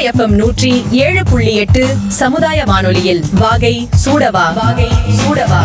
FM நூற்றி ஏழு புள்ளி எட்டு சமுதாய வானொலியில் வாகை சூடவா வாகை சூடவா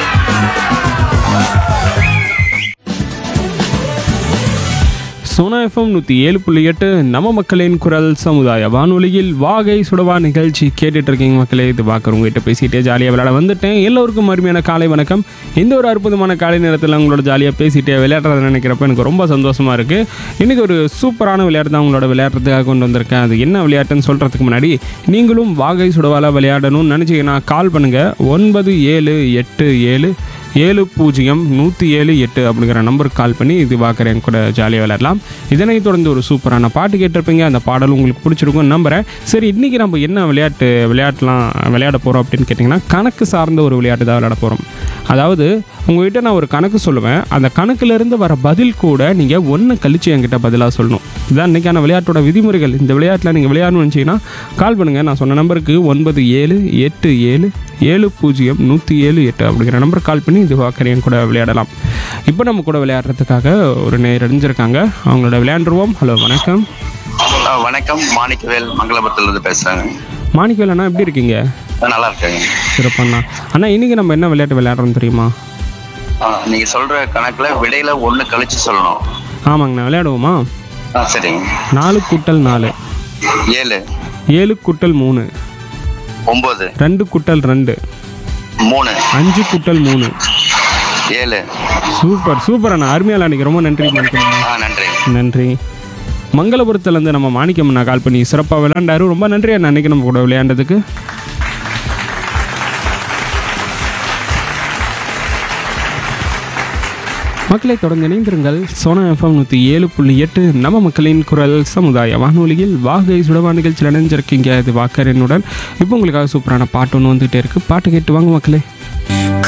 சோனா எஃப்எம் நூற்றி ஏழு புள்ளி எட்டு நம்ம மக்களின் குரல் சமுதாய வானொலியில் வாகை சுடவா நிகழ்ச்சி கேட்டுட்டு இருக்கீங்க மக்களே இது பார்க்குறவங்ககிட்ட பேசிட்டே ஜாலியாக விளையாட வந்துட்டேன் எல்லோருக்கும் அருமையான காலை வணக்கம் இந்த ஒரு அற்புதமான காலை நேரத்தில் உங்களோட ஜாலியாக பேசிட்டே விளையாடுறத நினைக்கிறப்ப எனக்கு ரொம்ப சந்தோஷமாக இருக்குது இன்றைக்கி ஒரு சூப்பரான விளையாட்டு தான் உங்களோட விளையாடுறதுக்காக கொண்டு வந்திருக்கேன் அது என்ன விளையாட்டுன்னு சொல்கிறதுக்கு முன்னாடி நீங்களும் வாகை சுடவால விளையாடணும்னு நினச்சிங்கன்னா கால் பண்ணுங்கள் ஒன்பது ஏழு எட்டு ஏழு ஏழு பூஜ்ஜியம் நூற்றி ஏழு எட்டு அப்படிங்கிற நம்பருக்கு கால் பண்ணி இது பார்க்குறேன் கூட ஜாலியாக விளையாடலாம் இதனைத் தொடர்ந்து ஒரு சூப்பரான பாட்டு கேட்டிருப்பீங்க அந்த பாடல் உங்களுக்கு பிடிச்சிருக்கும் நம்புறேன் சரி இன்றைக்கி நம்ம என்ன விளையாட்டு விளையாட்டலாம் விளையாட போகிறோம் அப்படின்னு கேட்டிங்கன்னா கணக்கு சார்ந்த ஒரு விளையாட்டு தான் விளையாட போகிறோம் அதாவது உங்ககிட்ட நான் ஒரு கணக்கு சொல்லுவேன் அந்த கணக்குலேருந்து வர பதில் கூட நீங்கள் ஒன்று கழிச்சு என்கிட்ட பதிலாக சொல்லணும் இதுதான் இன்றைக்கான விளையாட்டோட விதிமுறைகள் இந்த விளையாட்டில் நீங்கள் விளையாடணும்னு நினச்சிங்கன்னா கால் பண்ணுங்கள் நான் சொன்ன நம்பருக்கு ஒன்பது ஏழு எட்டு ஏழு ஏழு பூஜ்ஜியம் நூற்றி ஏழு எட்டு அப்படிங்கிற நம்பர் கால் பண்ணி இது வாக்கரையன் கூட விளையாடலாம் இப்போ நம்ம கூட விளையாடுறதுக்காக ஒரு நேர் அடைஞ்சிருக்காங்க அவங்களோட விளையாண்டுருவோம் ஹலோ வணக்கம் ஆ, வணக்கம் மாணிக்கவேல் மங்களபுரத்துல இருந்து பேசுறேங்க மாணிக்கவேல் அண்ணா எப்படி இருக்கீங்க ஆ, நல்லா இருக்கேங்க சிறப்பண்ணா அண்ணா இன்றைக்கி நம்ம என்ன விளையாட்டு விளையாடுறோம் தெரியுமா ஆ, நீங்க சொல்ற கணக்குல விடையில ஒண்ணு கழிச்சு சொல்லணும் ஆமாங்கண்ணா விளையாடுவோமா ஆ சரிங்க நாலு கூட்டல் நாலு ஏழு ஏழு கூட்டல் மூணு ஒன்பது ரெண்டு கூட்டல் ரெண்டு மூணு அஞ்சு கூட்டல் மூணு ஏழு சூப்பர் சூப்பர் அண்ணா அருமையால் அன்றைக்கி ரொம்ப நன்றி மாணிக்கம் ஆ நன்றி நன்றி மங்களபுரத்துலேருந்து நம்ம மாணிக்கம் அண்ணா கால் பண்ணி சிறப்பாக விளையாண்டாரு ரொம்ப நன்றி அண்ணா அன்றைக்கி நம்ம கூட விளையாண்டதுக்கு மக்களை தொடர்ந்து இணைந்திருங்கள் சோனா எஃப்எம் நூற்றி ஏழு புள்ளி எட்டு நம்ம மக்களின் குரல் சமுதாய வானொலியில் வாகை சுடவா நிகழ்ச்சியில் இணைஞ்சிருக்கீங்க இது வாக்கரனுடன் இப்போ உங்களுக்காக சூப்பரான பாட்டு ஒன்று வந்துகிட்டே இருக்குது பாட்டு கேட்டு வாங்க மக்களே